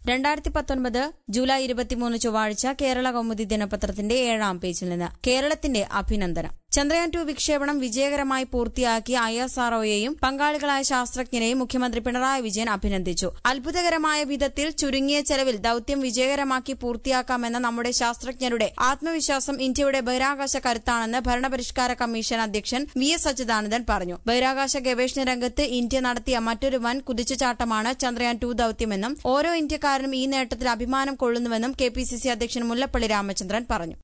രണ്ടായിരത്തി പത്തൊൻപത് ജൂലൈ ഇരുപത്തിമൂന്ന് ചൊവ്വാഴ്ച കേരള കൗമുദി ദിനപത്രത്തിന്റെ ഏഴാം പേജിൽ നിന്ന് കേരളത്തിന്റെ അഭിനന്ദനം ചന്ദ്രയാൻ ടു വിക്ഷേപണം വിജയകരമായി പൂർത്തിയാക്കിയ ഐ എസ് ആർഒയെയും പങ്കാളികളായ ശാസ്ത്രജ്ഞരെയും മുഖ്യമന്ത്രി പിണറായി വിജയൻ അഭിനന്ദിച്ചു അത്ഭുതകരമായ വിധത്തിൽ ചുരുങ്ങിയ ചെലവിൽ ദൌത്യം വിജയകരമാക്കി പൂർത്തിയാക്കാമെന്ന നമ്മുടെ ശാസ്ത്രജ്ഞരുടെ ആത്മവിശ്വാസം ഇന്ത്യയുടെ ബഹിരാകാശ കരുത്താണെന്ന് ഭരണപരിഷ്കാര കമ്മീഷൻ അധ്യക്ഷൻ വി എസ് അച്യുതാനന്ദൻ പറഞ്ഞു ബഹിരാകാശ ഗവേഷണ രംഗത്ത് ഇന്ത്യ നടത്തിയ മറ്റൊരു വൻ കുതിച്ചുചാട്ടമാണ് ചന്ദ്രയാൻ ടു ദൌത്യമെന്നും ഓരോ ഇന്ത്യക്കാരനും ഈ നേട്ടത്തിൽ അഭിമാനം കൊള്ളുന്നുവെന്നും കെ പി സി സി അധ്യക്ഷൻ മുല്ലപ്പള്ളി രാമചന്ദ്രൻ പറഞ്ഞു